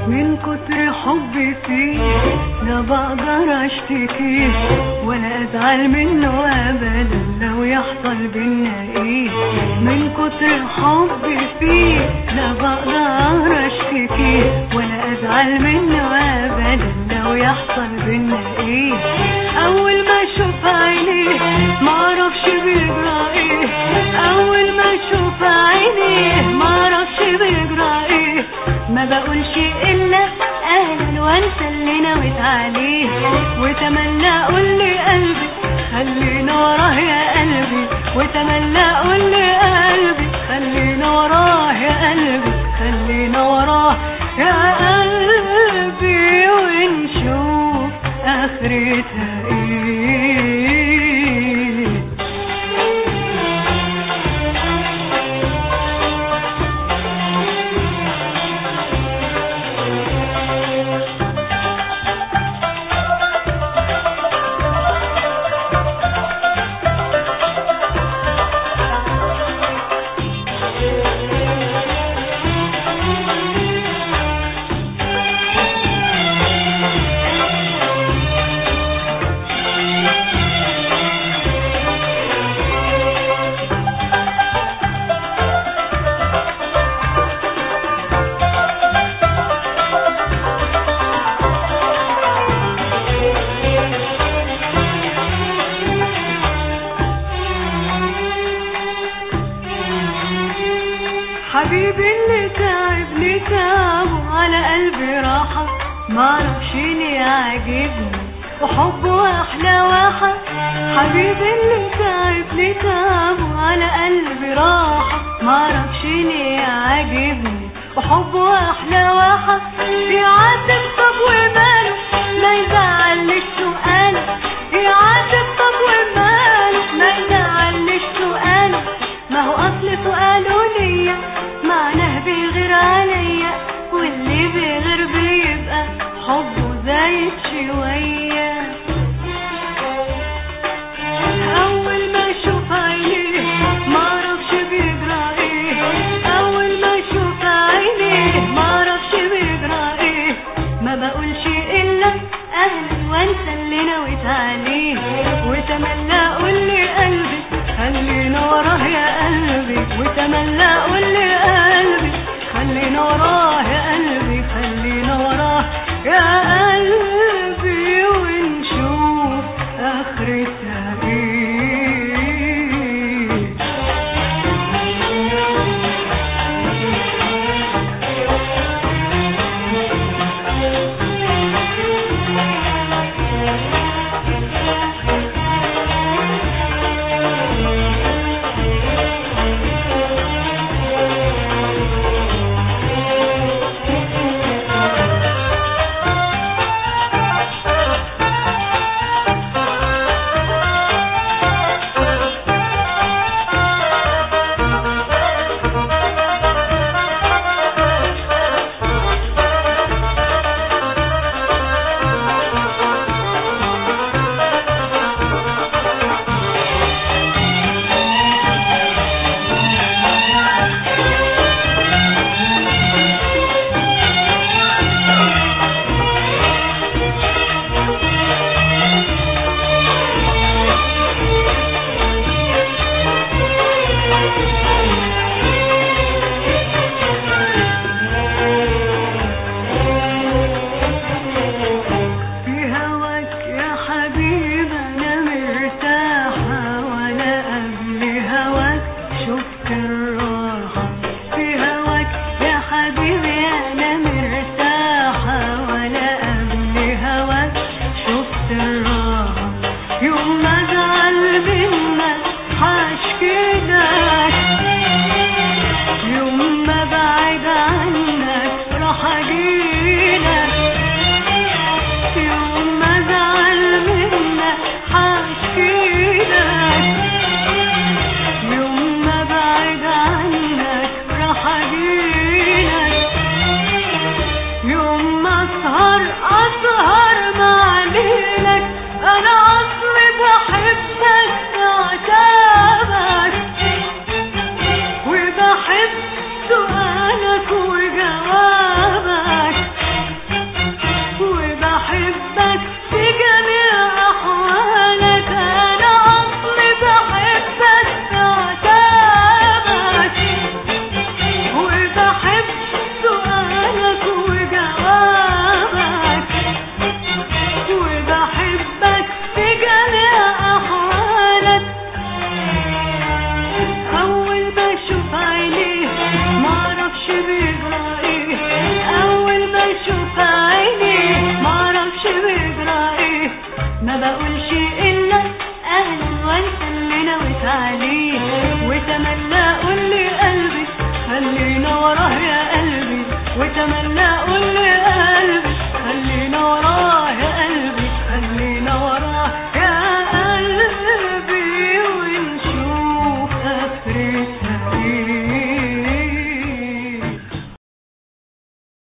من كتر حبي فيه لا بقدر اشتكي ولا ازعل منه ابدا لو يحصل بينا ايه من كتر حبي فيه لا بقدر اشتكي ولا ازعل منه ابدا لو يحصل بينا ايه اول ما اشوف عينيه معرفش بيجرى ايه اول ما اشوف عينيه معرفش بيجرى ايه ما بقولش الا اهلا وانسى اللي نويت عليه وتمنى اقول لي قلبي خلينا وراه يا قلبي وتمنى اقول لي قلبي خلينا وراه يا قلبي خلينا وراه يا قلبي ونشوف اخرتها ايه حبيبي اللي تعبني تعبه على قلبي راحة معرفش ليه عاجبني وحبه احلى واحة حبيبي اللي تعبني تعبه على قلبي راحة معرفش ليه عاجبني وحبه احلى واحة يعاتب طب وماله ما يزعلش سؤاله يعاتب طب وماله ما يزعلش سؤاله ما هو اصل سؤاله ليا معناه بيغير عليا واللي بيغير بيبقى حبه زايد شوية أول ما أشوف عينيه معرفش بيجرى إيه أول ما أشوف عينيه معرفش بيجرى إيه ما بقولش إلا أهلا وأنسى اللي نويت عليه وتمنى أقول لي قلبي خلينا وراه يا قلبي وتمنى أقول لي قلبي خلينا وراه يا قلبي خلينا وراه يا قلبي ونشوف آخرتها إيه في هواك يا حبيب انا مرتاحة ولا قبل هواك شفت الراحة في هواك يا حبيبي انا مرتاحة ولا قبل هواك شفت الراحة يوم ما ازعل منك هشكي لك يوم ما بعد عنك راح اجيلك يوم ما ازعل منك هشكيلك يوم ما بعد عنك راح اجيلك يوم ما اسهر اسهر مع ليلك انا اصلي بحبك عتابك وبحب سؤالك وجوابك عليه وتمنى قول لي قلبي خلينا وراه يا قلبي وتمنى قول لي